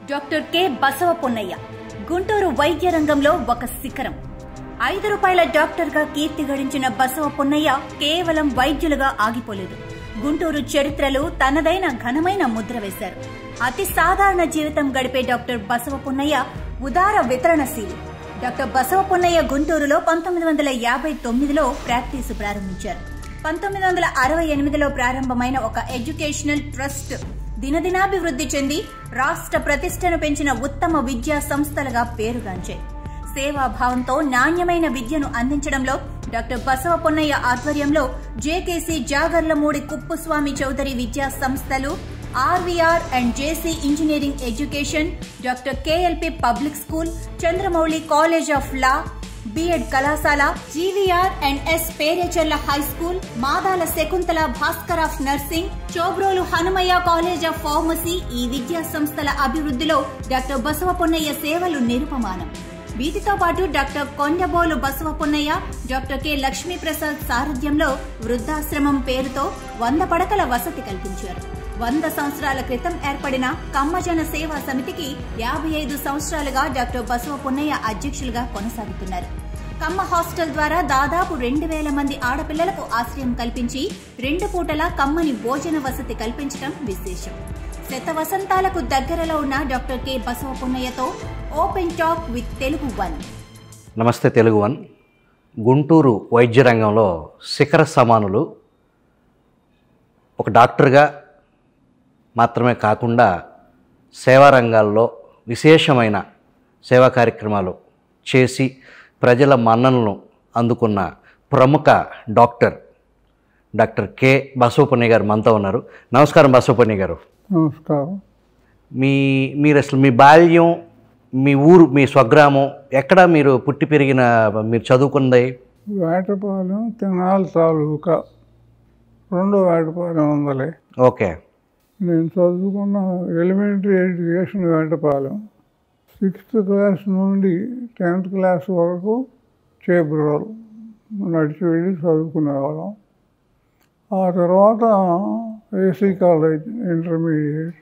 Doctor K Basava Ponnaiah Guntur వైద్య రంగంలో ఒక శిఖరం ఐదు రూపాయల డాక్టర్గా కీర్తి గడించిన బసవ పొన్నయ్య కేవలం వైద్యులుగా ఆగిపోలేదు గుంటూరు చరిత్రలో తనదైన ఘనమైన ముద్ర వేశారు అతి సాధారణ జీవితం గడిపే డాక్టర్ బసవ పొన్నయ్య ఉదార వితరణశీలి డాక్టర్ బసవ పొన్నయ్య గుంటూరులో పంతొమ్మిది వందల యాభై తొమ్మిదిలో ప్రాక్టీసు ప్రారంభించారు పంతొమ్మిది వందల అరవై ఎనిమిదిలో ప్రారంభమైన ఒక ఎడ్యుకేషనల్ ట్రస్ట్ దినదినాభివృద్ధి చెంది రాష్ట్ర ప్రతిష్టను పెంచిన ఉత్తమ విద్యా సంస్థలుగా పేరుగాంచాయి సేవాభావంతో నాణ్యమైన విద్యను అందించడంలో డాక్టర్ బసవ పొన్నయ్య ఆధ్వర్యంలో జేకేసీ జాగర్లమూడి కుప్పుస్వామి చౌదరి విద్యా సంస్థలు RVR and JC engineering education doctor KLP public school Chandramouli college of law B Ed కళాశాల GVR and S Perecherla high school Madala Shakuntala Bhaskar of nursing Chebrolu Hanumaiah college of pharmacy ఈ విద్యా సంస్థల అభివృద్ధిలో డాక్టర్ బసవ పొన్నయ్య సేవలు నిరుపమానం వీటితో పాటు doctor Kondabolu Basava Ponnaiah doctor K Lakshmiprasad సారథ్యంలో వృద్ధాశ్రమం పేరుతో వంద పడకల వసతి కల్పించారు వంద సంవత్సరాల క్రితం ఏర్పడిన కమ్మజన సేవా సమితికి యాభై ఐదు సంవత్సరాలుగా డాక్టర్ బసవ పొన్నయ్య అధ్యక్షులుగా కొనసాగుతున్నారు కమ్మ హాస్టల్ ద్వారా దాదాపు రెండు వేల మంది ఆడపిల్లలకు ఆశ్రయం కల్పించి రెండు పూటల కమ్మని భోజన వసతి కల్పించడం విశేషం శత వసంతాలకు దగ్గరలో ఉన్న డాక్టర్ కె బసవ పొన్నయ్యతో open talk with Telugu one నమస్తే తెలుగు వన్ గుంటూరు వైద్య రంగంలో శిఖర సమానులు ఒక డాక్టర్గా మాత్రమే కాకుండా సేవా రంగాల్లో విశేషమైన సేవా కార్యక్రమాలు చేసి ప్రజల మన్ననలను అందుకున్న ప్రముఖ డాక్టర్ డాక్టర్ కె బసవపల్లి గారు మనతో ఉన్నారు నమస్కారం బసవపల్లి గారు నమస్కారం మీ మీరు అసలు మీ బాల్యం మీ ఊరు మీ స్వగ్రామం ఎక్కడ మీరు పుట్టి పెరిగిన మీరు చదువుకుంది వేటపాలెం తెనాలి తాలూకా రెండో వేటపాలెం ఉందలే ఓకే నేను చదువుకున్న elementary education Vetapalem sixth class నుండి టెన్త్ క్లాస్ వరకు చేబ్రోలు నడిచి వెళ్ళి చదువుకునేవాళ్ళం ఆ తర్వాత ఏసీ కాలేజ్ ఇంటర్మీడియట్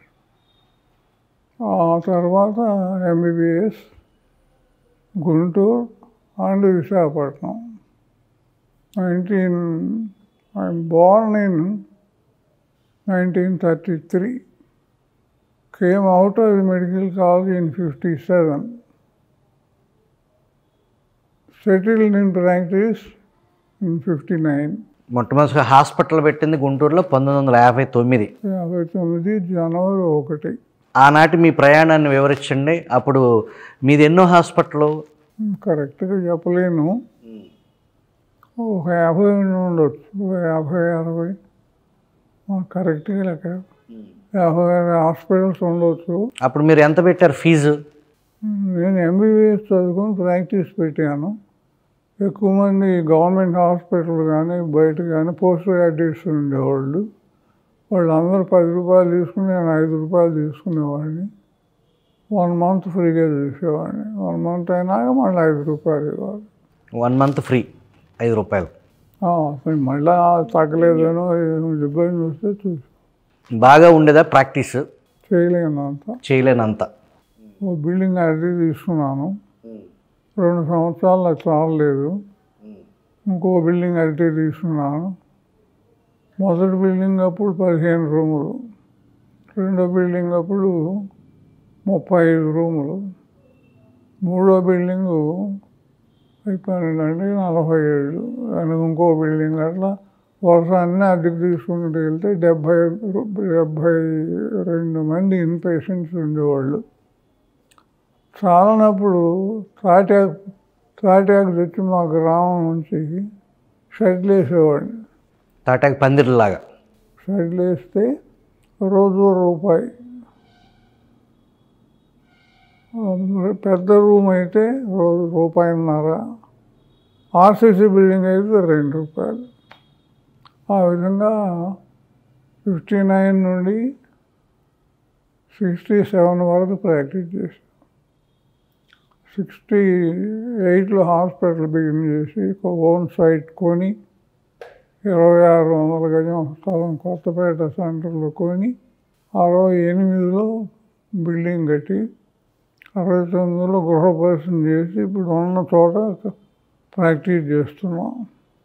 ఆ తర్వాత MBBS Guntur and Visakhapatnam nineteen I'm born in nineteen thirty three came out of the medical college in fifty seven settled in practice in fifty nine మొట్టమొదటిగా hospital పెట్టింది గుంటూరులో పంతొమ్మిది వందల యాభై తొమ్మిది యాభై తొమ్మిది జనవరి ఒకటి ఆనాటి మీ ప్రయాణాన్ని వివరించండి అప్పుడు మీది ఎన్నో హాస్పిటల్ కరెక్ట్గా చెప్పలేను ఒక యాభై ఉండొచ్చు ఒక యాభై అరవై ఆ, కరెక్ట్గా లెక్క యాభై అరవై హాస్పిటల్స్ ఉండొచ్చు అప్పుడు మీరు ఎంత పెట్టారు ఫీజు నేను ఎంబీబీఎస్ చదువుకొని ప్రాక్టీస్ పెట్టాను ఎక్కువ మంది గవర్నమెంట్ హాస్పిటల్ కానీ బయట కానీ పోస్ట్ గ్రాడ్యుయేట్స్ ఉండేవాళ్ళు వాళ్ళందరూ పది రూపాయలు తీసుకుని నేను ఐదు రూపాయలు తీసుకునేవాడిని వన్ మంత్ ఫ్రీగా చూసేవాడిని వన్ మంత్ అయినాక మళ్ళీ ఐదు రూపాయలు ఇవ్వాలి వన్ మంత్ ఫ్రీ ఐదు రూపాయలు ఆ, అసలు మళ్ళీ తగ్గలేదనో ఏదో ఇబ్బంది వస్తే చూసి బాగా ఉండేదా ప్రాక్టీస్ చేయలేనంత చేయలేనంత ఓ బిల్డింగ్ అది తీసుకున్నాను రెండు సంవత్సరాలు నాకు చాలలేదు ఇంకో బిల్డింగ్ అయితే తీసుకున్నాను మొదటి బిల్డింగ్ అప్పుడు పదిహేను రూములు రెండో బిల్డింగ్ అప్పుడు ముప్పై ఐదు రూములు మూడో బిల్డింగు పన్నెండు అంటే నలభై ఏడు అని ఇంకో బిల్డింగ్ అట్లా వరుస అన్నీ అద్దెకు తీసుకుంటూ వెళ్తే డెబ్భై రు- డెబ్భై రెండు మంది ఇన్ పేషెంట్స్ ఉండేవాళ్ళు చాలనప్పుడు తాటాకు తాటాకు తెచ్చి మా గ్రామం నుంచి షెడ్లు వేసేవాడిని తాటాకి పందిరిలాగా షెడ్లు వేస్తే రోజు రూపాయి ఆ, పెద్ద రూమ్ అయితే రోజు రూపాయిన్నర ఆర్సీసీ బిల్డింగ్ అయితే రెండు రూపాయలు ఆ విధంగా ఫిఫ్టీ నైన్ నుండి సిక్స్టీ సెవెన్ వరకు ప్రాక్టీస్ చేశాను సిక్స్టీ ఎయిట్లో హాస్పిటల్ బిగిన్ చేసి ఓన్ సైట్ కొని ఇరవై ఆరు వందల గజం స్థలం కొత్తపేట సెంటర్లో కొని అరవై ఎనిమిదిలో బిల్డింగ్ కట్టి అరవై తొమ్మిదిలో గృహప్రవేశం చేసి ఇప్పుడు ఉన్న చోట ప్రాక్టీస్ చేస్తున్నాం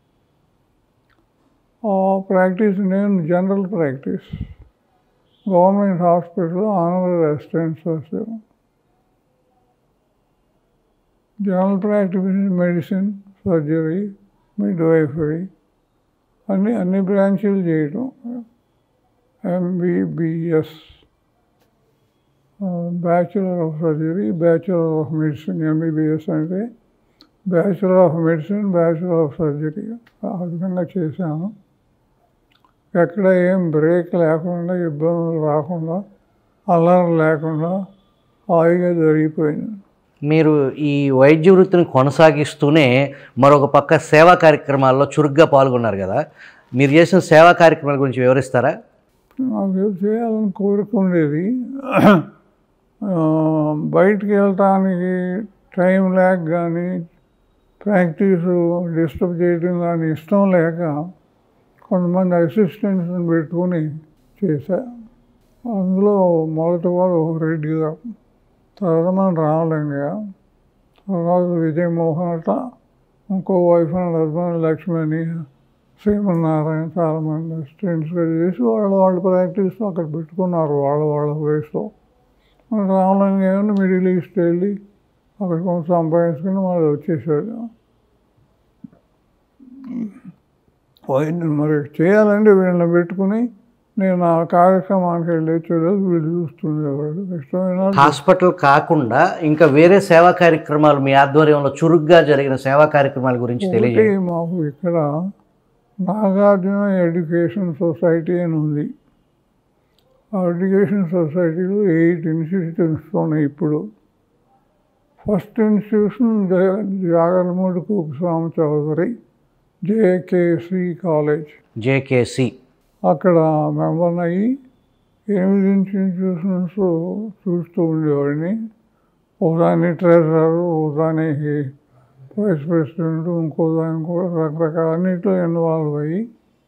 ఆ ప్రాక్టీస్ నేను general practice government hospital honorary assistant social general practice medicine surgery midwifery అన్ని అన్ని బ్రాంచీలు చేయటం MBBS bachelor of surgery bachelor of medicine MBBS అంటే bachelor of medicine bachelor of surgery ఆ విధంగా చేశాను ఎక్కడ ఏం బ్రేక్ లేకుండా ఇబ్బందులు రాకుండా అల్లరి లేకుండా హాయిగా జరిగిపోయింది మీరు ఈ వైద్య వృత్తిని కొనసాగిస్తూనే మరొక పక్క సేవా కార్యక్రమాల్లో చురుగ్గా పాల్గొన్నారు కదా మీరు చేసిన సేవా కార్యక్రమాల గురించి వివరిస్తారా నాకు చేయాలని కోరిక ఉండేది ఆ, బయటికి వెళ్ళటానికి టైం లేక కానీ ప్రాక్టీస్ డిస్టర్బ్ చేయడం కానీ ఇష్టం లేక కొంతమంది అసిస్టెంట్స్ని పెట్టుకుని చేశా అందులో మొదటి వాడు రెడ్డి గారు తర్వాత మన రామలింగయ్య తర్వాత విజయమోహన్ అట్ట ఇంకో wife and husband Lakshmani Srimannarayana చాలామంది అసిస్టెంట్స్గా చేసి వాళ్ళ వాళ్ళ ప్రాక్టీస్ అక్కడ పెట్టుకున్నారు వాళ్ళ వాళ్ళ వయసులో రామలింగయ్య మిడిల్ ఈస్ట్ వెళ్ళి అక్కడ కొంచెం సంపాదించుకుని వాళ్ళు వచ్చేసాడు వీళ్ళని మరి చేయాలంటే వీళ్ళని పెట్టుకుని నేను ఆ కార్యక్రమానికి వెళ్ళి వచ్చేటప్పుడు వీళ్ళు చూస్తుండేవాడు ఇష్టమైన హాస్పిటల్ కాకుండా ఇంకా వేరే సేవా కార్యక్రమాలు మీ ఆధ్వర్యంలో చురుగ్గా జరిగిన సేవా కార్యక్రమాల గురించి ఒకటి తెలియజేయండి మాకు ఇక్కడ నాగార్జున ఎడ్యుకేషన్ సొసైటీ అని ఉంది ఆ ఎడ్యుకేషన్ సొసైటీలో ఎయిట్ ఇన్స్టిట్యూషన్స్ ఉన్నాయి ఇప్పుడు ఫస్ట్ ఇన్స్టిట్యూషన్ జా- Jagarlamudi Kuppuswamy Chowdary JKC college JKC అక్కడ మెంబర్ అయ్యి ఎనిమిది ఇన్స్టిట్యూషన్స్ చూస్తూ ఉండేవాడిని ఒకదాని ట్రెజరర్ ఒకదానికి వైస్ ప్రెసిడెంట్ ఇంకో దానికి కూడా రకరకాల అన్నింటిలో ఇన్వాల్వ్ అయ్యి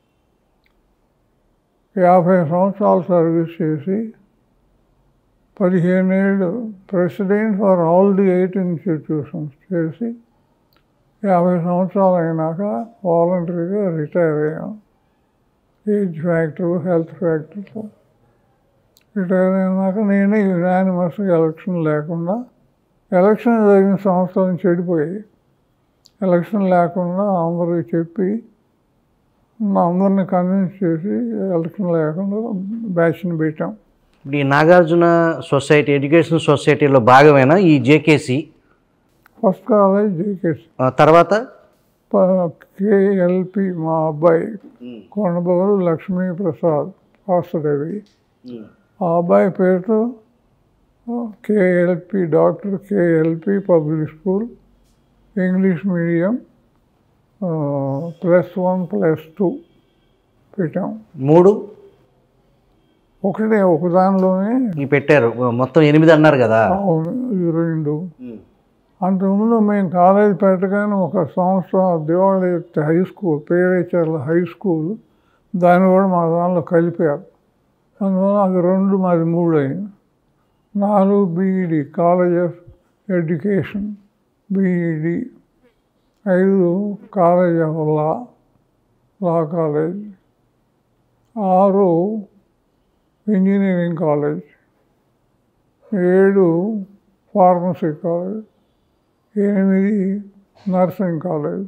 యాభై సంవత్సరాలు సర్వీస్ చేసి పదిహేను ఏళ్ళు president for all the eight institutions చేసి యాభై సంవత్సరాలు అయినాక వాలంటరీగా రిటైర్ అయ్యాం age factor health factor retire అయినాక నేనే యునానిమస్గా ఎలక్షన్ లేకుండా ఎలక్షన్ జరిగిన సంవత్సరం చెడిపోయాయి ఎలక్షన్ లేకుండా అందరికి చెప్పి అందరిని కన్విన్స్ చేసి ఎలక్షన్ లేకుండా బ్యాచ్ని పెట్టాం ఇప్పుడు ఈ నాగార్జున సొసైటీ ఎడ్యుకేషన్ సొసైటీలో భాగమైన ఈ జేకేసి ఫస్ట్ కాలేజ్ జేకేసి తర్వాత కేఎల్పి మా అబ్బాయి కొండబోలు లక్ష్మీ ప్రసాద్ వాసుదేవి ఆ అబ్బాయి పేరుతో KLP doctor KLP public school English medium plus one plus two పెట్టాం మూడు ఒకటే ఒక దానిలోనే ఈ పెట్టారు మొత్తం ఎనిమిది అన్నారు కదా అవును ఈ రెండు అంతకుముందు మేము కాలేజ్ పెట్టగానే ఒక సంవత్సరం దేవాళి high school Perecherla high school దాన్ని కూడా మా దానిలో కలిపారు అందువల్ల అది రెండు మాది మూడు అయింది నాలుగు B Ed college of education B Ed ఐదు college of law law college ఆరు ఇంజనీరింగ్ కాలేజ్ ఏడు ఫార్మసీ కాలేజ్ ఎనిమిది నర్సింగ్ కాలేజ్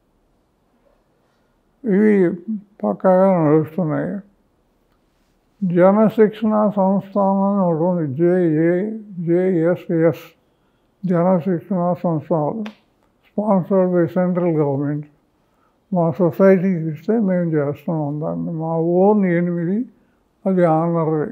ఇవి పక్కాగా నడుస్తున్నాయి జనశిక్షణ సంస్థానం అని ఒకటి ఉంది జేఏ జేఎస్ఎస్ జనశిక్షణ సంస్థలు స్పాన్సర్డ్ బై సెంట్రల్ గవర్నమెంట్ మా సొసైటీకి ఇస్తే మేము చేస్తున్నాం దాన్ని మా ఓన్ ఎనిమిది అది ఆనరీ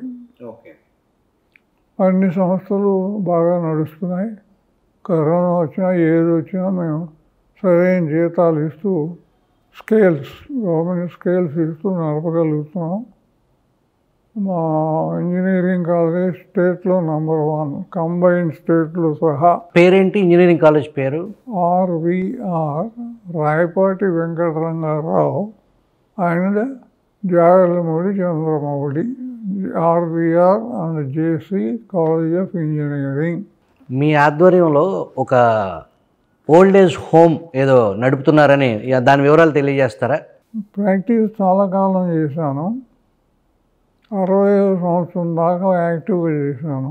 అన్ని సంస్థలు బాగా నడుస్తున్నాయి కరోనా వచ్చినా ఏది వచ్చినా మేము సరైన జీతాలు ఇస్తూ స్కేల్స్ గవర్నమెంట్ స్కేల్స్ ఇస్తూ నడపగలుగుతున్నాం మా ఇంజనీరింగ్ కాలేజ్ స్టేట్లో నంబర్ వన్ కంబైన్ స్టేట్లో సహా పేరేంటి ఇంజనీరింగ్ కాలేజ్ పేరు RVR Rayapati Venkatarangarao and Jagarlamudi Chandramouli RBR and JC college of engineering మీ ఆధ్వర్యంలో ఒక ఓల్డ్ ఏజ్ హోమ్ ఏదో నడుపుతున్నారని ఇక దాని వివరాలు తెలియజేస్తారా ప్రాక్టీస్ చాలా కాలం చేశాను అరవై సంవత్సరం దాకా యాక్టివ్గా చేశాను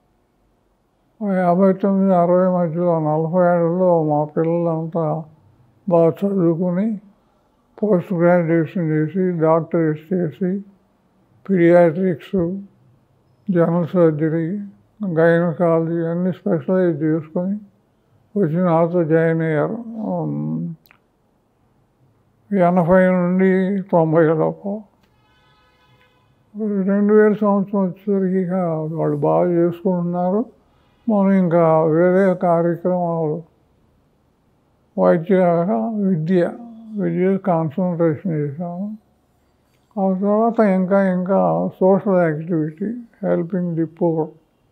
యాభై తొమ్మిది అరవై మధ్యలో నలభై ఏళ్ళలో మా పిల్లలంతా బాగా చదువుకుని పోస్ట్ గ్రాడ్యుయేషన్ చేసి డాక్టరేట్ చేసి పీడియాట్రిక్స్ జనరల్ సర్జరీ గైనకాలజీ అన్ని స్పెషలైజ్ చేసుకొని వచ్చి నాతో జాయిన్ అయ్యారు ఉమ్, ఎనభై నుండి తొంభై లోపు రెండు వేల సంవత్సరం వచ్చేసరికి ఇక వాళ్ళు బాగా చేసుకుంటున్నారు మనం ఇంకా వేరే కార్యక్రమాలు వైద్య విద్య విద్య కాన్సన్ట్రేషన్ చేశాము ఆ తర్వాత ఇంకా ఇంకా social activity helping the poor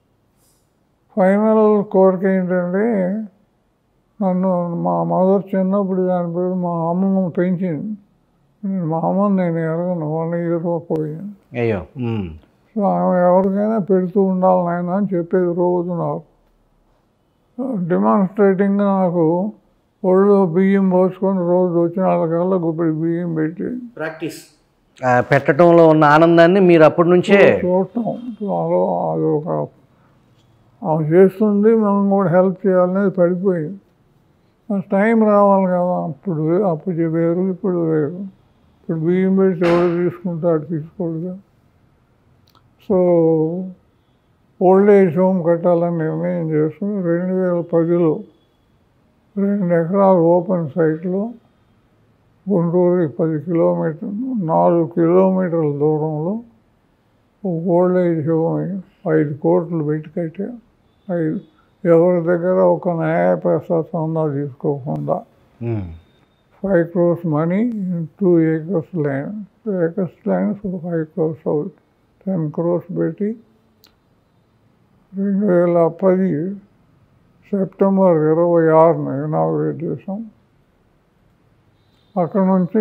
final కోరిక ఏంటంటే నన్ను మా మదర్ చిన్నప్పుడు దాని పేరు మా అమ్మమ్మ పెంచింది మా అమ్మని నేను ఎరగను వన్ ఇయర్ పోయింది అయ్యో ఉమ్. సో ఆమె ఎవరికైనా పెడుతూ ఉండాలి నాయన అని చెప్పేది రోజు నాకు డెమాన్స్ట్రేటింగ్గా నాకు ఒళ్ళు బియ్యం పోసుకొని రోజు వచ్చిన వాళ్ళకల్లా గుప్పిడి బియ్యం పెట్టి ప్రాక్టీస్ పెట్టడంలో ఉన్న ఆనందాన్ని మీరు అప్పటి నుంచే చూడటం అదో అదొక ఆమె చేస్తుంది మనం కూడా హెల్ప్ చేయాలనేది పడిపోయింది మరి టైం రావాలి కదా అప్పుడు వే- అప్పుడు వేరు ఇప్పుడు వేరు ఇప్పుడు బియ్యం పెట్టి ఎవరు తీసుకుంటాడు తీసుకోడుగా సో ఓల్డ్ ఏజ్ హోమ్ కట్టాలని నిర్ణయం చేసుకుని రెండు వేల పదిలో రెండు ఎకరాల ఓపెన్ సైట్లో గుంటూరుకి పది కిలోమీటర్ నాలుగు కిలోమీటర్ల దూరంలో ఒక ఓల్డ్ ఏజ్ హోమ్ ఐదు కోట్లు పెట్టి కట్టా ఐదు ఎవరి దగ్గర ఒక న్యాయ పైసా చందా తీసుకోకుండా um. Five crores money two acres land two acres land five crores out ten crores పెట్టి రెండు వేల పది సెప్టెంబర్ ఇరవై ఆరున ఇనాగ్రేట్ చేసాం అక్కడ నుంచి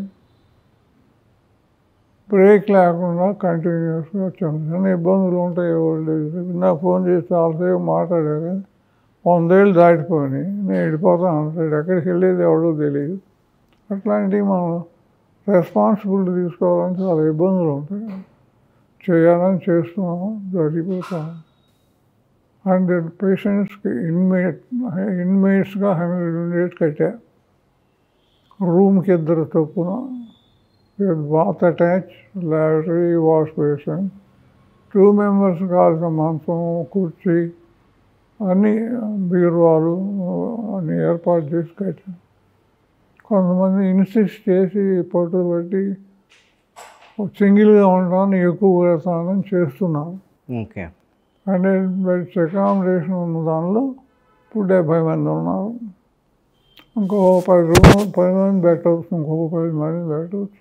బ్రేక్ లేకుండా కంటిన్యూస్గా వచ్చాం చిన్న ఇబ్బందులు ఉంటాయి ఓల్డ్ ఏజ్ నాకు ఫోన్ చేసి చాలాసేపు మాట్లాడారు వందేళ్ళు దాటిపోయి నేను వెళ్ళిపోతాను అంటాడు ఎక్కడికి వెళ్ళేది ఎవడో తెలియదు అట్లాంటివి మనం రెస్పాన్సిబిలిటీ తీసుకోవాలని చాలా ఇబ్బందులు ఉంటాయి చేయాలని చేస్తున్నాము జరిగిపోతాం హండ్రెడ్ పేషెంట్స్కి ఇన్మేట్ ఇన్మేట్స్గా హండ్రెడ్ యూనిట్ కట్టా రూమ్కి ఇద్దరు చొప్పున bath attach laboratory wash basin two members కావాల్సిన మంచం కుర్చీ అన్నీ బీరువాలు అన్నీ ఏర్పాటు చేసి కట్టాం కొంతమంది ఇన్సిస్ట్ చేసి పట్టు బట్టి సింగిల్గా ఉండడానికి ఎక్కువ పెడతానని చేస్తున్నాను ఓకే హండ్రెడ్ బెడ్స్ అకామిడేషన్ ఉన్న దానిలో ఇప్పుడు డెబ్భై మంది ఉన్నారు ఇంకో పది రూమ్ పది మంది పెట్టవచ్చు ఇంకొక పది మంది పెట్టవచ్చు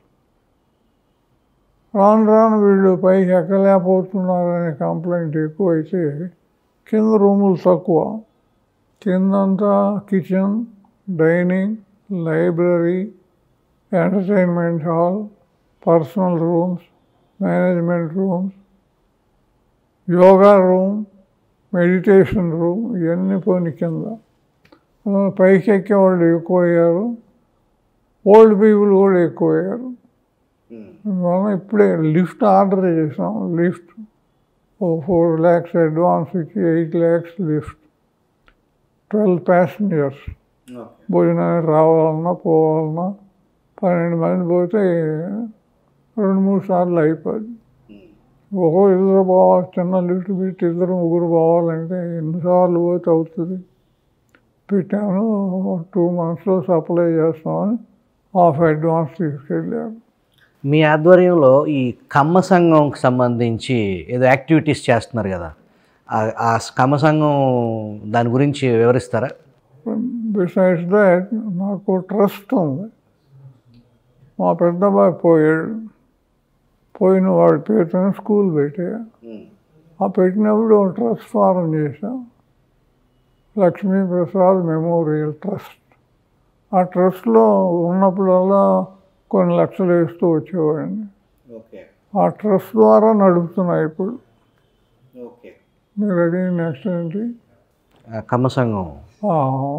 రాను రాను వీళ్ళు పైకి ఎక్కలేకపోతున్నారనే కంప్లైంట్ ఎక్కువైతే కింద రూములు తక్కువ కిందంతా kitchen dining library entertainment hall personal rooms management rooms yoga room meditation room ఇవన్నీ పోని కింద ఆ, పైకి ఎక్కే వాళ్ళు ఎక్కువయ్యారు ఓల్డ్ పీపుల్ కూడా ఎక్కువయ్యారు మనం ఇప్పుడే లిఫ్ట్ ఆర్డర్ చేసాం లిఫ్ట్ ఓ ఫోర్ ల్యాక్స్ అడ్వాన్స్ ఇచ్చి eight lakhs lift twelve passengers భోజనానికి రావాలన్నా పోవాలన్నా పన్నెండు మంది పోతే రెండు మూడు సార్లు అయిపోద్ది ఒక్కో ఇద్దరు పోవాలి చిన్న లిఫ్ట్ పెట్టి ఇద్దరు ముగ్గురు పోవాలంటే ఎన్నిసార్లు పోతే అవుతుంది పెట్టాను టూ మంత్స్లో సప్లై చేస్తామని హాఫ్ అడ్వాన్స్ తీసుకెళ్ళారు మీ ఆధ్వర్యంలో ఈ కమ్మ సంఘంకి సంబంధించి ఏదో యాక్టివిటీస్ చేస్తున్నారు కదా ఆ- ఆ కమ్మ సంఘం దాని గురించి వివరిస్తారా బిసైడ్స్ దాట్ నాకు ట్రస్ట్ ఉంది మా పెద్దబాయ్ పోయాడు పోయిన వాడి పేరుతో స్కూల్ పెట్టా ఆ పెట్టినప్పుడు ఒక ట్రస్ట్ ఫారం చేశాం లక్ష్మీ ప్రసాద్ మెమోరియల్ ట్రస్ట్ ఆ ట్రస్ట్లో ఉన్నప్పుడల్లా కొన్ని లక్షలు వేస్తూ వచ్చేవాడిని ఓకే ఆ ట్రస్ట్ ద్వారా నడుపుతున్నాయి ఇప్పుడు ఓకే మీరు అడిగిన నెక్స్ట్ ఏంటి కమ్మ సంఘం ఆ,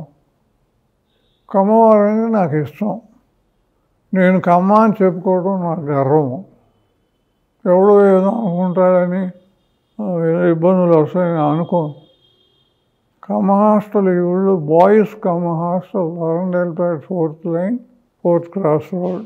కమ్మవారు అనేది నాకు ఇష్టం నేను కమ్మ అని చెప్పుకోవడం నాకు గర్వం ఎవడో ఏదో అనుకుంటాడని ఆ, ఏదో ఇబ్బందులు వస్తాయని అనుకోను కమ్మ హాస్టల్ ఈ ఊళ్ళో boys Kamma hostel Arundelpet fourth line fourth cross road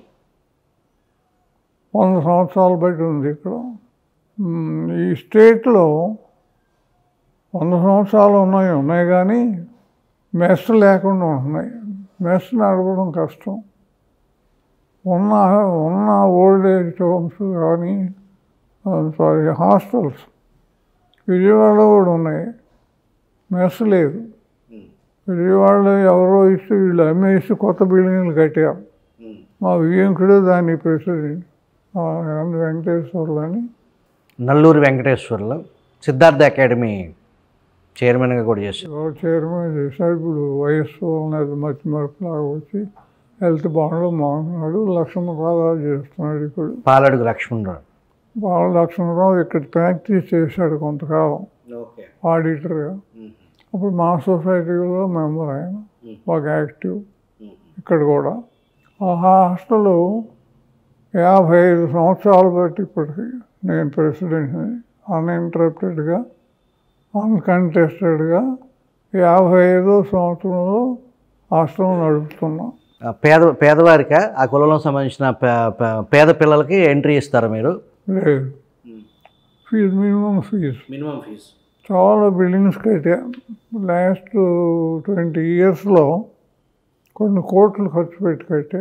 వంద సంవత్సరాలు బట్టి ఉంది ఇక్కడ మ్, ఈ స్టేట్లో వంద సంవత్సరాలు ఉన్నాయి ఉన్నాయి కానీ మెస్ లేకుండా ఉంటున్నాయి మెస్ నడపడం కష్టం ఉన్న ఉన్న ఓల్డ్ ఏజ్ హోమ్స్ కానీ సారీ హాస్టల్స్ విజయవాడలో కూడా ఉన్నాయి మెస్ లేదు విజయవాడలో ఎవరో ఇస్తే వీళ్ళు అమ్మేసి కొత్త బిల్డింగ్లు కట్టారు మా వియంకుడు దాని ప్రెసిడెంట్ ఆ, వెంకటేశ్వర్లు అని నల్లూరు వెంకటేశ్వర్లు సిద్ధార్థ అకాడమీ చైర్మన్గా కూడా చేశారు ఎవరు చైర్మన్ చేశాడు ఇప్పుడు వయస్సు ఉన్నది మతి మరపులాగా వచ్చి హెల్త్ బాగుండు బాగున్నాడు లక్ష్మణరావు చేస్తున్నాడు ఇప్పుడు పాలడుగు లక్ష్మణరావు బాల లక్ష్మణరావు ఇక్కడ ప్రాక్టీస్ చేశాడు కొంతకాలం ఓకే ఆడిటర్గా అప్పుడు మా సొసైటీలో మెంబర్ ఆయన బాగా యాక్టివ్ ఇక్కడ కూడా ఆ హాస్టల్ యాభై ఐదు సంవత్సరాలు బట్టి ఇప్పటికి నేను ప్రెసిడెంట్ని అన్ఇంటరప్టెడ్గా అన్కంటెస్టెడ్గా యాభై ఐదో సంవత్సరంలో హాస్టల్ నడుపుతున్నాం ఆ, పేద పేదవారిక ఆ కులంలో సంబంధించిన పే- పే- పేద పిల్లలకి ఎంట్రీ ఇస్తారా మీరు లేదు fee minimum fee minimum fee చాలా బిల్డింగ్స్ కట్టా లాస్ట్ ట్వంటీ ఇయర్స్లో కొన్ని కోట్లు ఖర్చు పెట్టి కట్టా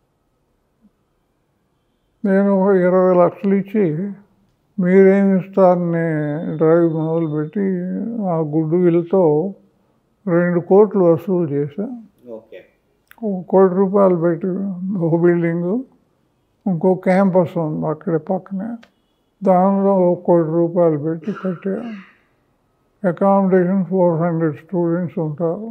నేను ఒక ఇరవై లక్షలు ఇచ్చి మీరేమి ఇస్తారని డ్రైవ్ మొదలుపెట్టి ఆ గుడ్డు విల్తో రెండు కోట్లు వసూలు చేశా ఓకే ఒక కోటి రూపాయలు పెట్టి ఒక బిల్డింగు ఇంకో క్యాంపస్ ఉంది అక్కడే పక్కనే దానిలో ఒక కోటి రూపాయలు పెట్టి కట్టా అకామిడేషన్ ఫోర్ హండ్రెడ్ స్టూడెంట్స్ ఉంటారు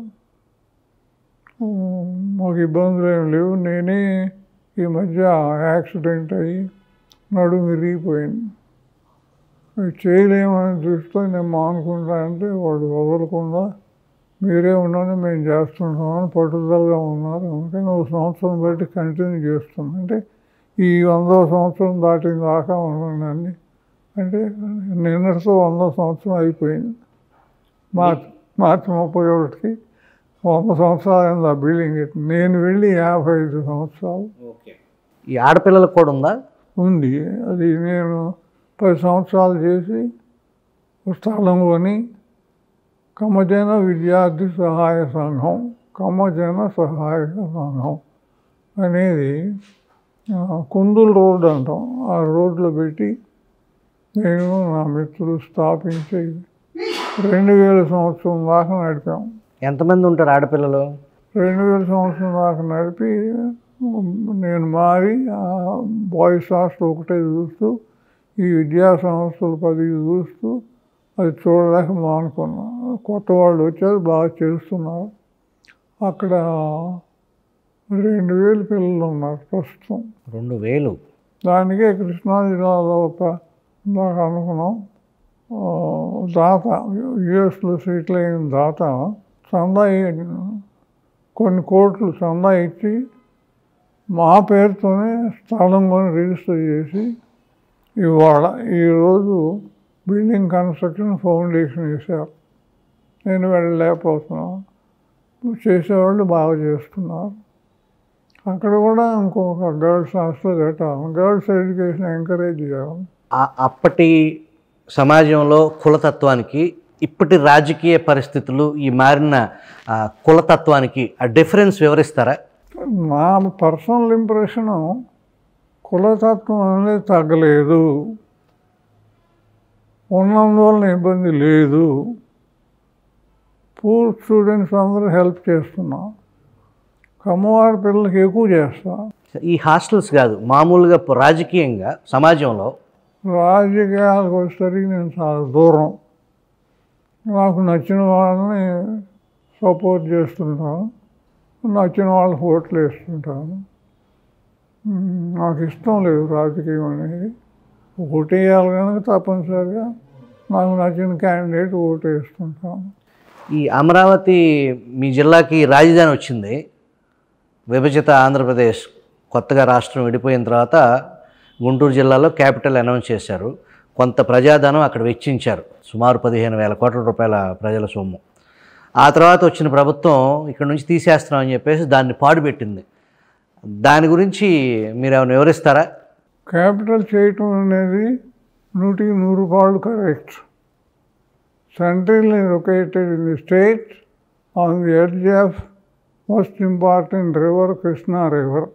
ఉమ్, మాకు ఇబ్బందులు ఏం లేవు నేనే ఈ మధ్య యాక్సిడెంట్ అయ్యి నడుము విరిగిపోయింది ఇది చేయలేమని దృష్టితో నేను మానుకుంటా అంటే వాడు వదలకుండా మీరే ఉండండి మేము చేస్తుంటామని పట్టుదలగా ఉన్నారు అందుకని ఒక సంవత్సరం బట్టి కంటిన్యూ చేస్తున్నాం అంటే ఈ వందో సంవత్సరం దాటిన దాకా ఉండండి అంటే నిన్నటితో వందో సంవత్సరం అయిపోయింది మార్చి మార్చి ముప్పై ఒకటికి వంద సంవత్సరాలు అయింది ఆ బిల్డింగ్ కట్టి. నేను వెళ్ళి యాభై ఐదు సంవత్సరాలు ఓకే ఈ ఆడపిల్లలకు కూడా ఉందా ఉంది అది నేను పది సంవత్సరాలు చేసి ఒక స్థలం కొని కమ్మజన విద్యార్థి సహాయ సంఘం కమ్మజన సహాయ సంఘం అనేది ఆ, కుందుల్ రోడ్ అంటాం ఆ రోడ్లో పెట్టి నేను నా మిత్రులు స్థాపించి రెండు వేల సంవత్సరం దాకా నడిపాం ఎంతమంది ఉంటారు ఆడపిల్లలు రెండు వేల సంవత్సరం దాకా నడిపి నేను మారి ఆ బాయ్స్ హాస్టల్ ఒకటే చూస్తూ ఈ విద్యా సంస్థలు పది చూస్తూ అది చూడలేక మానుకున్నా కొత్త వాళ్ళు వచ్చారు బాగా చేస్తున్నారు అక్కడ రెండు వేలు పిల్లలు ఉన్నారు ప్రస్తుతం రెండు వేలు దానికే కృష్ణా జిల్లాలో ఒక ఇందాక అనుకున్నాం ఆ, దాత యుఎస్లో సెటిల్ అయిన దాత చందా ఇ- కొన్ని కోట్లు చందా ఇచ్చి మా పేరుతోనే స్థలం కొని రిజిస్టర్ చేసి ఇవాళ ఈరోజు బిల్డింగ్ కన్స్ట్రక్షన్ ఫౌండేషన్ వేశారు నేను వెళ్ళలేకపోతున్నాను చేసేవాళ్ళు బాగా చేస్తున్నారు అక్కడ కూడా ఇంకొక గర్ల్స్ హాస్టల్ కట్టాలి గర్ల్స్ ఎడ్యుకేషన్ ఎంకరేజ్ చేయాలి ఆ- అప్పటి సమాజంలో కులతత్వానికి ఇప్పటి రాజకీయ పరిస్థితులు ఈ మారిన ఆ, కులతత్వానికి ఆ డిఫరెన్స్ వివరిస్తారా నా పర్సనల్ ఇంప్రెషను కులతత్వం అనేది తగ్గలేదు ఉన్నందువలన ఇబ్బంది లేదు పూర్ స్టూడెంట్స్ అందరూ హెల్ప్ చేస్తున్నాం కమ్మవారి పిల్లలకి ఎక్కువ చేస్తా ఈ హాస్టల్స్ కాదు మామూలుగా ప- రాజకీయంగా సమాజంలో రాజకీయాలకు వచ్చేసరికి నేను చాలా దూరం నాకు నచ్చిన వాళ్ళని సపోర్ట్ చేస్తుంటాను నచ్చిన వాళ్ళకి ఓట్లు వేస్తుంటాను మ్, నాకు ఇష్టం లేదు రాజకీయం అనేది ఓటేయాలి కనుక తప్పనిసరిగా నాకు నచ్చిన క్యాండిడేట్ ఓటు వేసుకుంటాను ఈ అమరావతి మీ జిల్లాకి రాజధాని వచ్చింది విభజిత ఆంధ్రప్రదేశ్ కొత్తగా రాష్ట్రం విడిపోయిన తర్వాత గుంటూరు జిల్లాలో క్యాపిటల్ అనౌన్స్ చేశారు కొంత ప్రజాధనం అక్కడ వెచ్చించారు సుమారు పదిహేను వేల కోట్ల రూపాయల ప్రజల సొమ్ము ఆ తర్వాత వచ్చిన ప్రభుత్వం ఇక్కడ నుంచి తీసేస్తున్నామని చెప్పేసి దాన్ని పాడుపెట్టింది దాని గురించి మీరు ఏమైనా వివరిస్తారా క్యాపిటల్ చేయటం అనేది నూటికి నూరు పాళ్ళు correct central located in the state on the edge of most important river Krishna river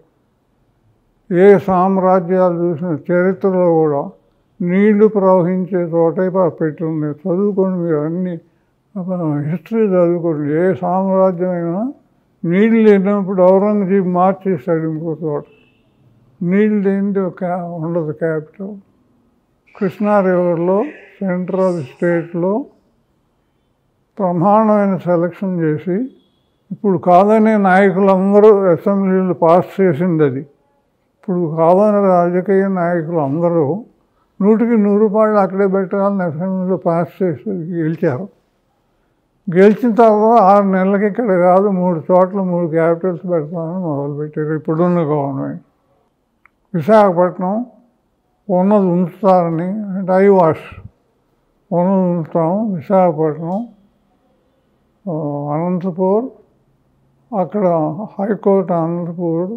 ఏ సామ్రాజ్యాలు చూసిన చరిత్రలో కూడా నీళ్లు ప్రవహించే చోటే ప- పెట్టుంది చదువుకోండి మీరు అన్ని హిస్టరీ చదువుకోండి ఏ సామ్రాజ్యం అయినా నీళ్ళు లేనప్పుడు ఔరంగజీబ్ మార్చేస్తాడు ఇంకో చోట నీళ్ళు లేనిది ఒక ఉండదు క్యాపిటల్ కృష్ణా రివర్లో సెంట్రల్ స్టేట్లో ప్రమాణమైన సెలక్షన్ చేసి ఇప్పుడు కాదనే నాయకులందరూ అసెంబ్లీలు పాస్ చేసింది అది ఇప్పుడు కాదని రాజకీయ నాయకులు అందరూ నూటికి నూరు రూపాయలు అక్కడే పెట్టాలని అసెంబ్లీలో పాస్ చేసి గెలిచారు గెలిచిన తర్వాత ఆరు నెలలకి ఇక్కడ కాదు మూడు చోట్ల మూడు క్యాపిటల్స్ పెడతామని మొదలుపెట్టారు ఇప్పుడున్న గవర్నమెంట్ విశాఖపట్నం ఉన్నది ఉంచుతారని అంటే ఐ వాష్ ఉన్నది ఉంచుతాం విశాఖపట్నం ఆ, అనంతపూర్ అక్కడ high court Anantapur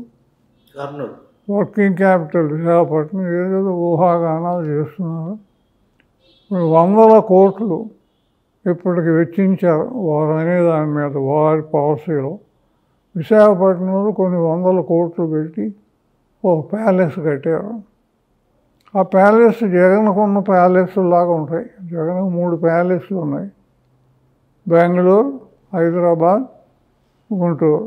working capital Visakhapatnam ఏదేదో ఊహాగానాలు చేస్తున్నారు ఇప్పుడు వందల కోట్లు ఇప్పటికి వెచ్చించారు వారు అనే దాని మీద వారి పాలసీలో విశాఖపట్నంలో కొన్ని వందల కోట్లు పెట్టి ఒక ప్యాలెస్ కట్టారు ఆ ప్యాలెస్ జగన్కున్న ప్యాలెస్ లాగా ఉంటాయి జగన్ మూడు ప్యాలెస్లు ఉన్నాయి బెంగళూరు హైదరాబాద్ గుంటూరు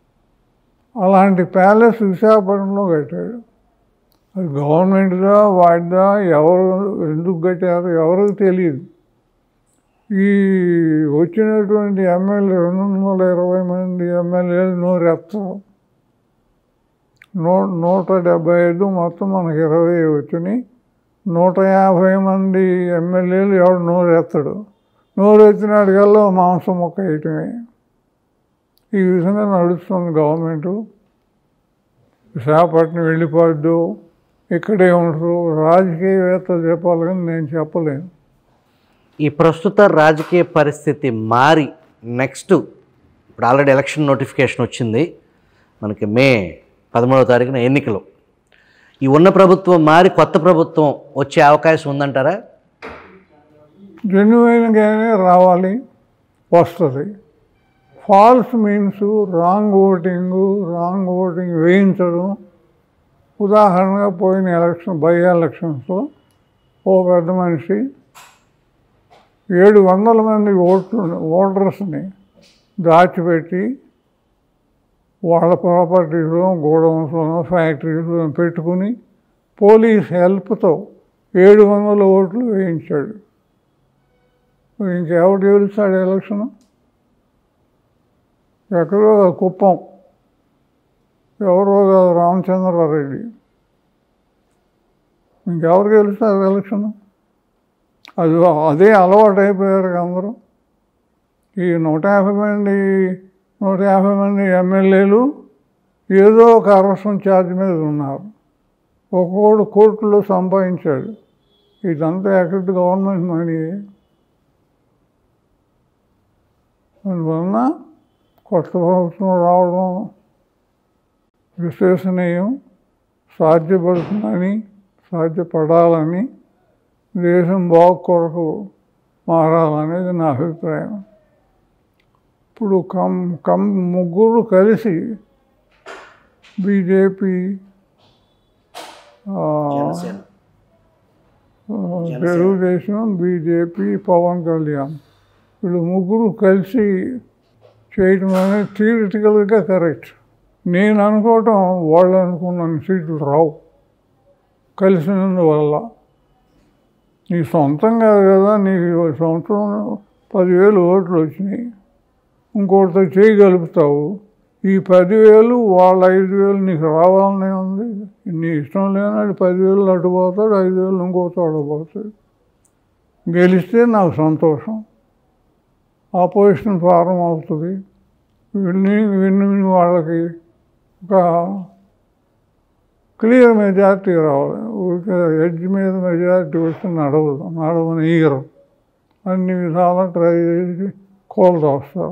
అలాంటి ప్యాలెస్ విశాఖపట్నంలో కట్టాడు అది గవర్నమెంట్దా వాడిదా ఎవరు ఎందుకు కట్టారు ఎవరికి తెలియదు ఈ వచ్చినటువంటి ఎమ్మెల్యే రెండు వందల ఇరవై మంది ఎమ్మెల్యేలు నోరెత్తారు నూ నూట డెబ్బై ఐదు మొత్తం మనకి ఇరవై వచ్చినాయి నూట యాభై మంది ఎమ్మెల్యేలు ఎవడు నోరెత్తడు నోరెత్తినాడు కల్లా మాంసం మొక్క వేయటమే ఈ విధంగా నడుస్తుంది గవర్నమెంటు విశాఖపట్నం వెళ్ళిపోద్దు ఇక్కడే ఉంటారు రాజకీయవేత్తలు చెప్పాలి కానీ నేను చెప్పలేను ఈ ప్రస్తుత రాజకీయ పరిస్థితి మారి నెక్స్ట్ ఇప్పుడు ఆల్రెడీ ఎలక్షన్ నోటిఫికేషన్ వచ్చింది మనకి మే పదమూడవ తారీఖున ఎన్నికలు ఈ ఉన్న ప్రభుత్వం మారి కొత్త ప్రభుత్వం వచ్చే అవకాశం ఉందంటారా జెన్యున్గానే రావాలి వస్తుంది false means wrong voting wrong voting వేయించడం ఉదాహరణగా పోయిన ఎలక్షన్ బై ఎలక్షన్స్లో ఓ పెద్ద మనిషి ఏడు వందల మంది ఓట్లు ఓటర్స్ని దాచిపెట్టి వాళ్ళ ప్రాపర్టీలో గోడౌన్స్లోనో ఫ్యాక్టరీస్లో పెట్టుకుని పోలీస్ హెల్ప్తో ఏడు వందల ఓట్లు వేయించాడు ఇంకెవడు గెలుస్తాడు ఎలక్షన్ ఎక్కడో కుప్పం ఎవరో కాదు రామచంద్రారెడ్డి ఇంకెవరు గెలుస్తారు ఎలక్షన్ అది అదే అలవాటు అయిపోయారు అందరూ ఈ నూట యాభై మంది నూట యాభై మంది ఎమ్మెల్యేలు ఏదో ఒక కరప్షన్ ఛార్జ్ మీద ఉన్నారు ఒక్కొక్కడు కోర్టులో సంపాదించాడు ఇదంతా ఎక్కడ గవర్నమెంట్ మనీ అందువలన కొత్త ప్రభుత్వం రావడం విశ్వసనీయం సాధ్యపడుతుందని సాధ్యపడాలని దేశం బాగు కొరకు మారాలనేది నా అభిప్రాయం ఇప్పుడు కమ్ కమ్ ముగ్గురు కలిసి బీజేపీ తెలుగుదేశం బీజేపీ పవన్ కళ్యాణ్ వీళ్ళు ముగ్గురు కలిసి చేయటం అనేది థియరిటికల్గా కరెక్ట్ నేను అనుకోవటం వాళ్ళు అనుకున్న సీట్లు రావు కలిసినందువల్ల నీ సొంతంగా కదా నీకు ఈ సంవత్సరం పదివేలు ఓట్లు వచ్చినాయి ఇంకోటితో చేయగలుగుతావు ఈ పదివేలు వాళ్ళ ఐదు వేలు నీకు రావాలనే ఉంది నీ ఇష్టం లేనాడు పదివేలు అటు పోతాడు ఐదు వేలు ఇంకో చోట పోతాడు గెలిస్తే నాకు సంతోషం ఆపోజిషన్ ఫారం అవుతుంది విన్ని విన్ని వాళ్ళకి ఒక క్లియర్ మెజారిటీ రావాలి ఊరికే ఎడ్జ్ మీద మెజారిటీ వస్తే నడవదు నడవని ఈగరు అన్ని విధాలా ట్రై చేసి కోల్ వస్తారు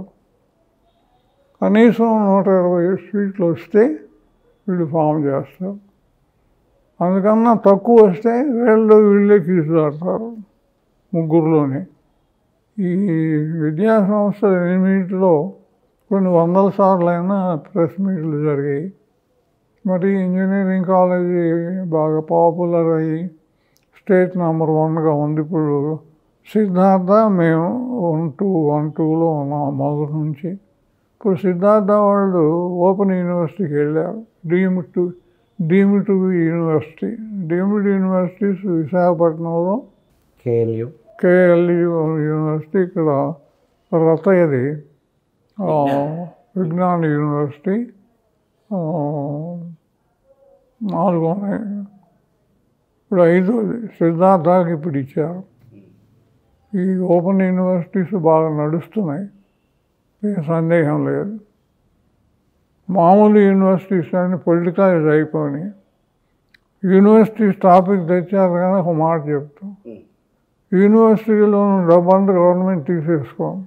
కనీసం నూట ఇరవై సీట్లు వస్తే వీళ్ళు ఫామ్ చేస్తారు అందుకన్నా తక్కువ వస్తే వీళ్ళు వీళ్ళే తీసుకురాడతారు ముగ్గురులోనే ఈ విద్యా సంస్థల ఎనిమిదిలో కొన్ని వందల సార్లు అయినా ప్రెస్ మీట్లు జరిగాయి మరి ఇంజనీరింగ్ కాలేజీ బాగా పాపులర్ అయ్యి స్టేట్ నెంబర్ వన్గా ఉంది ఇప్పుడు సిద్ధార్థ మేము వన్ టూ వన్ టూలో ఉన్నాం మొదటి నుంచి ఇప్పుడు సిద్ధార్థ వాళ్ళు ఓపెన్ యూనివర్సిటీకి వెళ్ళారు deem to deem to university deemed universities విశాఖపట్నంలో కేఎల్యు కేఎల్యు యూనివర్సిటీ ఇక్కడ రతయది ఆ, విజ్ఞాన యూనివర్సిటీ ఆ, నాలుగు ఉన్నాయి ఇప్పుడు ఐదోది సిద్ధార్థకి ఇప్పుడు ఇచ్చారు ఈ ఓపెన్ యూనివర్సిటీస్ బాగా నడుస్తున్నాయి ఏ సందేహం లేదు మామూలు యూనివర్సిటీస్ అని పొలిటికలైజ్ అయిపోయినాయి యూనివర్సిటీస్ టాపిక్ తెచ్చారు కానీ ఒక మాట చెప్తాం యూనివర్సిటీలో డబ్బంతా గవర్నమెంట్ తీసేసుకోం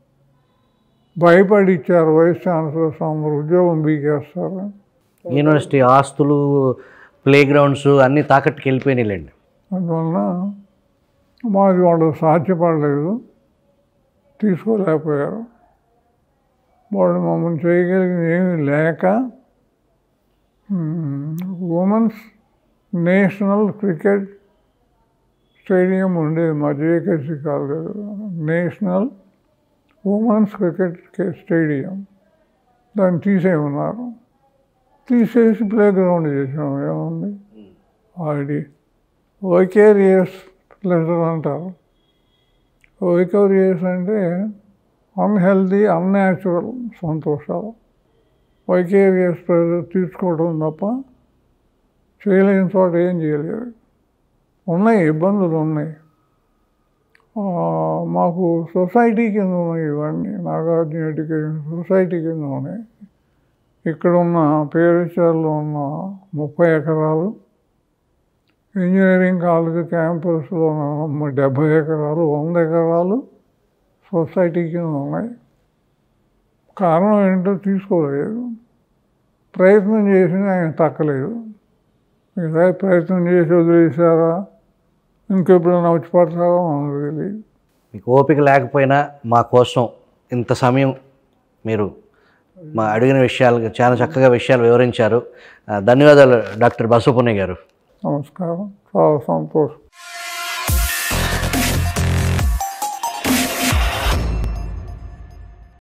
భయపడి ఇచ్చారు వైస్ ఛాన్సలర్స్ అందరూ ఉద్యోగం బీకేస్తారు యూనివర్సిటీ ఆస్తులు ప్లే గ్రౌండ్స్ అన్నీ తాకట్టుకి వెళ్ళిపోయినాయిలేండి అందువలన మాది వాళ్ళు సాధ్యపడలేదు తీసుకోలేకపోయారు వాళ్ళు మమ్మల్ని చేయగలిగింది ఏమీ లేక ఉమెన్స్ నేషనల్ క్రికెట్ స్టేడియం ఉండేది మా జేకేసీ కాదు కదా నేషనల్ ఉమెన్స్ క్రికెట్ కే- స్టేడియం దాన్ని తీసేయమన్నారు తీసేసి ప్లే గ్రౌండ్ చేసాం ఏముంది ఆడి వైకేరియస్ ప్లెజర్ అంటారు వైకేరియస్ అంటే అన్హెల్దీ అన్యాచురల్ సంతోషాలు వైకేరియస్ ప్లెజర్ తీసుకోవడం తప్ప చేయలేని చోట ఏం చేయలేరు ఉన్నాయి ఇబ్బందులు ఉన్నాయి ఆ, మాకు సొసైటీ కింద ఉన్నాయి ఇవన్నీ నాగార్జున ఎడ్యుకేషన్ సొసైటీ కింద ఉన్నాయి ఇక్కడ ఉన్న పేరుచర్లో ఉన్న ముప్పై ఎకరాలు ఇంజనీరింగ్ కాలేజ్ క్యాంపస్లో ఉన్న డెబ్భై ఎకరాలు వంద ఎకరాలు సొసైటీ కింద ఉన్నాయి కారణం ఏంటో తీసుకోలేదు ప్రయత్నం చేసిన ఆయన తక్కలేదు మిగతా ప్రయత్నం చేసి వదిలేసారా ఇంకెప్పుడైనా వచ్చి పడతారో మనకు తెలియదు మీకు ఓపిక లేకపోయినా మా కోసం ఇంత సమయం మీరు మా అడిగిన విషయాలు చాలా చక్కగా విషయాలు వివరించారు ఆ, ధన్యవాదాలు డాక్టర్ బసవపుణ్య గారు నమస్కారం చాలా సంతోషం